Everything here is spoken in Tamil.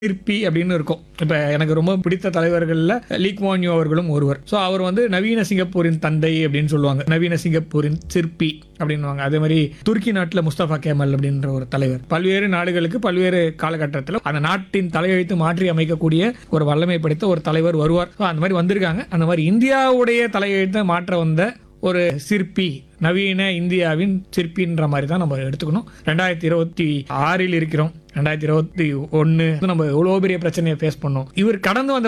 சிற்பி அப்படின்னு இருக்கும் இப்போ எனக்கு ரொம்ப பிடித்த தலைவர்களில் லீக் வான்யோ அவர்களும் ஒருவர் ஸோ அவர் வந்து நவீன சிங்கப்பூரின் தந்தை அப்படின்னு சொல்லுவாங்க நவீன சிங்கப்பூரின் சிற்பி அப்படின்னுவாங்க அதே மாதிரி துருக்கி நாட்டில் முஸ்தபா கேமல் அப்படின்ற ஒரு தலைவர் பல்வேறு நாடுகளுக்கு பல்வேறு காலகட்டத்தில் அந்த நாட்டின் தலையெழுத்து மாற்றி அமைக்கக்கூடிய ஒரு வல்லமை படைத்த ஒரு தலைவர் வருவார் ஸோ அந்த மாதிரி வந்திருக்காங்க அந்த மாதிரி இந்தியாவுடைய தலையெழுத்தை மாற்ற வந்த ஒரு சிற்பி நவீன இந்தியாவின் சிற்பின்ற மாதிரி தான் நம்ம எடுத்துக்கணும் ரெண்டாயிரத்தி இருபத்தி ஆறில் இருக்கிறோம் ரெண்டாயிரத்தி இருபத்தி ஒன்று நம்ம எவ்வளோ பெரிய பிரச்சனையை ஃபேஸ் பண்ணோம் இவர் கடந்து வந்த